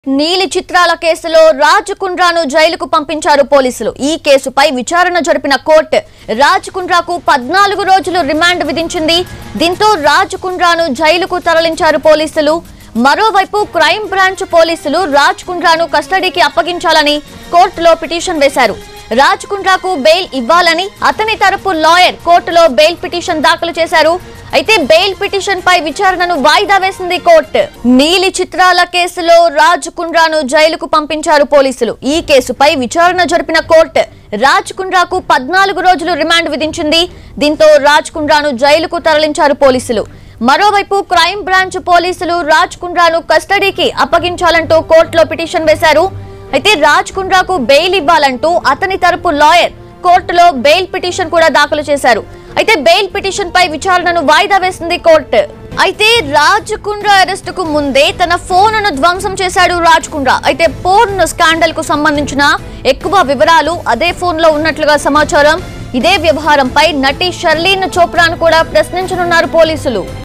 నీలి చిత్రాల కేసులో రాజ్ కుండ్రాను జైలుకు పంపించారు పోలీసులు ఈ కేసుపై విచారణ జరిపిన కోర్టు రాజ్ కుండ్రాకు పద్నాలుగు రోజులు రిమాండ్ విధించింది దీంతో రాజ్ కుండ్రాను జైలుకు తరలించారు పోలీసులు మరోవైపు క్రైమ్ బ్రాంచ్ పోలీసులు రాజ్ కుండ్రాను కస్టడీకి అప్పగించాలని కోర్టులో పిటిషన్ వేశారు రాజ్ కుండ్రాకు బెయిల్ ఇవ్వాలని అతని తరపు లాయర్ కోర్టులో బెయిల్ పిటిషన్ దాఖలు చేశారు అయితే బెయిల్ పిటిషన్ పై విచారణను వాయిదా వేసింది కోర్టు నీలి చిత్రాల కేసులో రాజ్ కుండ్రాను జైలుకు పంపించారు పోలీసులు ఈ కేసుపై విచారణ జరిపిన కోర్టు రాజ్ కుండ్రాకు పద్నాలుగు రోజులు రిమాండ్ విధించింది దీంతో రాజ్ కుండ్రాను జైలుకు తరలించారు పోలీసులు మరోవైపు క్రైమ్ బ్రాంచ్ పోలీసులు రాజ్ కుండ్రాను కస్టడీకి అప్పగించాలంటూ కోర్టులో పిటిషన్ వేశారు అయితే రాజ్ కుండ్రాకు బెయిల్ ఇవ్వాలంటూ అతని తరపు లాయర్ కోర్టులో బెయిల్ పిటిషన్ కూడా దాఖలు చేశారు అయితే బెయిల్ పిటిషన్ పై విచారణను వాయిదా వేసింది కోర్టు అయితే రాజ్ కుండ్రా అరెస్ట్ కు ముందే తన ఫోన్ ను ధ్వంసం చేశాడు రాజ్ కుండ్రా అయితే పోర్న్ స్కాండల్ కు సంబంధించిన ఎక్కువ వివరాలు అదే ఫోన్ లో ఉన్నట్లుగా సమాచారం ఇదే వ్యవహారంపై నటి షర్లీన్ చోప్రాను కూడా ప్రశ్నించనున్నారు పోలీసులు